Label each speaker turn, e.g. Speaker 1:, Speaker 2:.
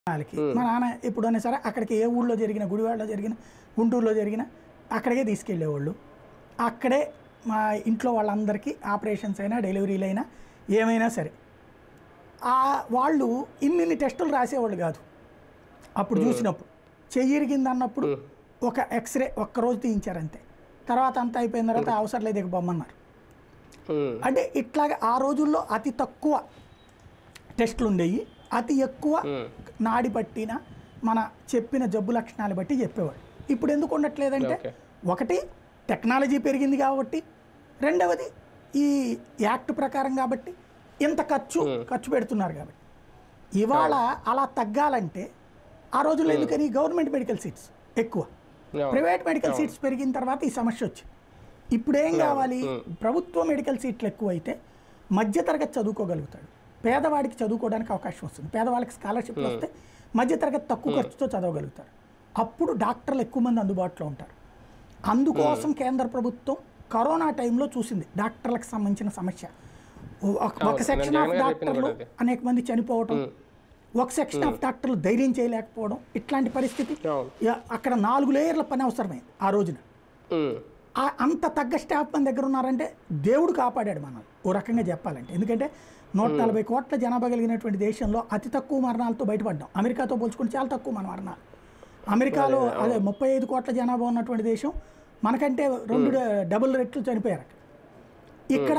Speaker 1: వాళ్ళకి మా నాన్న ఎప్పుడైనా సరే అక్కడికి ఏ ఊళ్ళో జరిగిన గుడివాడలో జరిగిన గుంటూరులో జరిగిన అక్కడికే తీసుకెళ్ళేవాళ్ళు అక్కడే మా ఇంట్లో వాళ్ళందరికీ ఆపరేషన్స్ అయినా డెలివరీలు అయినా ఏమైనా సరే ఆ వాళ్ళు ఇన్నిన్ని టెస్టులు రాసేవాళ్ళు కాదు అప్పుడు చూసినప్పుడు చెయ్యి ఇరిగింది అన్నప్పుడు ఒక ఎక్స్రే ఒక్కరోజు తీయించారు అంతే తర్వాత అంతా అయిపోయిన తర్వాత అవసరం లేదు ఇక బొమ్మన్నారు
Speaker 2: ఉమ్,
Speaker 1: అంటే ఇట్లాగా ఆ రోజుల్లో అతి తక్కువ టెస్టులు ఉండేవి అతి ఎక్కువ
Speaker 2: ఉమ్,
Speaker 1: నాడి పట్టిన మన చెప్పిన జబ్బు లక్షణాలు బట్టి చెప్పేవాడు ఇప్పుడు ఎందుకు ఉండట్లేదంటే
Speaker 2: ఓకే.
Speaker 1: ఒకటి టెక్నాలజీ పెరిగింది కాబట్టి రెండవది ఈ యాక్ట్ ప్రకారం కాబట్టి ఇంత ఖర్చు ఖర్చు పెడుతున్నారు కాబట్టి ఇవాళ అలా తగ్గాలంటే ఆ రోజుల్లో ఎందుకని గవర్నమెంట్ మెడికల్ సీట్స్ ఎక్కువ
Speaker 2: అవును.
Speaker 1: ప్రైవేట్ మెడికల్ సీట్స్ పెరిగిన తర్వాత ఈ సమస్య వచ్చింది ఇప్పుడు ఏం కావాలి ప్రభుత్వ మెడికల్ సీట్లు ఎక్కువైతే మధ్యతరగతి చదువుకోగలుగుతాడు పేదవాడికి చదువుకోవడానికి అవకాశం వస్తుంది పేదవాళ్ళకి స్కాలర్షిప్లు వస్తే మధ్యతరగతి తక్కువ ఖర్చుతో చదవగలుగుతారు అప్పుడు డాక్టర్లు ఎక్కువ మంది అందుబాటులో ఉంటారు అందుకోసం కేంద్ర ప్రభుత్వం కరోనా టైంలో చూసింది డాక్టర్లకు సంబంధించిన సమస్య ఒక- ఒక
Speaker 2: అవును,
Speaker 1: సెక్షన్
Speaker 2: నేను
Speaker 1: ఆఫ్
Speaker 2: జగన్ గారు చెప్పింది
Speaker 1: డాక్టర్లు
Speaker 2: కూడా అదే.
Speaker 1: అనేక మంది చనిపోవటం ఒక సెక్షన్ ఆఫ్ డాక్టర్లు ధైర్యం చేయలేకపోవడం ఇట్లాంటి పరిస్థితి
Speaker 2: అవును.
Speaker 1: యా, అక్కడ నాలుగు లేయర్ల పని అవసరమైంది ఆ రోజున
Speaker 2: ఉమ్,
Speaker 1: ఆ అంత తగ్గ స్టాఫ్ మన దగ్గర ఉన్నారంటే దేవుడు కాపాడాడు మనల్ని ఓ రకంగా చెప్పాలంటే ఎందుకంటే నూట నలభై కోట్ల జనాభా కలిగినటువంటి దేశంలో అతి తక్కువ మరణాలతో బయటపడ్డాం అమెరికాతో పోల్చుకుంటే చాలా తక్కువ మన మరణాలు అమెరికాలో అదే ముప్పై ఐదు కోట్ల జనాభా ఉన్నటువంటి దేశం మనకంటే రెండు డబుల్ రెట్లు చనిపోయారు అక్కడ ఇక్కడ